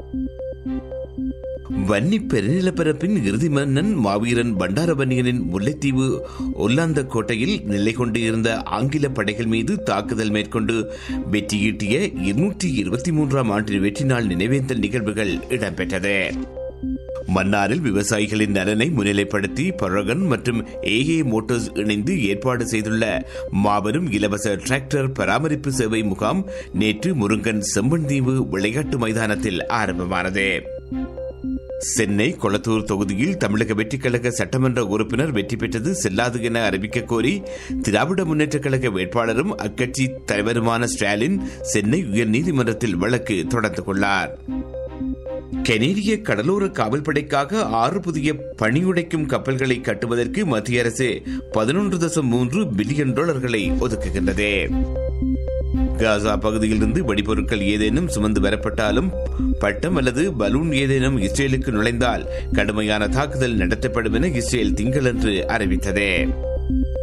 வன்னி பெருநிலப்பரப்பின் இறுதி மன்னன் மாவீரன் பண்டாரவன்னியனின் முல்லைத்தீவு ஒல்லாந்த கோட்டையில் நிலை கொண்டு இருந்த ஆங்கில படைகள் மீது தாக்குதல் மேற்கொண்டு வெற்றியீட்டிய இருநூற்றி இருபத்தி மூன்றாம் ஆண்டு வெற்றி நாள் நினைவேந்தல் நிகழ்வுகள் இடம்பெற்றது மன்னாரில் விவசாயிகளின் நலனை முன்னிலைப்படுத்தி பரகன் மற்றும் ஏஏ மோட்டார்ஸ் இணைந்து ஏற்பாடு செய்துள்ள மாபெரும் இலவச டிராக்டர் பராமரிப்பு சேவை முகாம் நேற்று முருங்கன் செம்பன்தீவு விளையாட்டு மைதானத்தில் ஆரம்பமானது சென்னை கொளத்தூர் தொகுதியில் தமிழக வெற்றிக் கழக சட்டமன்ற உறுப்பினர் வெற்றி பெற்றது செல்லாது என அறிவிக்க கோரி திராவிட முன்னேற்றக் கழக வேட்பாளரும் அக்கட்சி தலைவருமான ஸ்டாலின் சென்னை உயர்நீதிமன்றத்தில் வழக்கு தொடர்ந்துள்ளார் கெனேடிய கடலோர காவல்படைக்காக ஆறு புதிய பணியுடைக்கும் கப்பல்களை கட்டுவதற்கு மத்திய அரசு பதினொன்று தசம் மூன்று பில்லியன் டாலர்களை ஒதுக்குகின்றது காசா பகுதியிலிருந்து வெடிபொருட்கள் ஏதேனும் சுமந்து வரப்பட்டாலும் பட்டம் அல்லது பலூன் ஏதேனும் இஸ்ரேலுக்கு நுழைந்தால் கடுமையான தாக்குதல் நடத்தப்படும் என இஸ்ரேல் திங்களன்று அறிவித்தது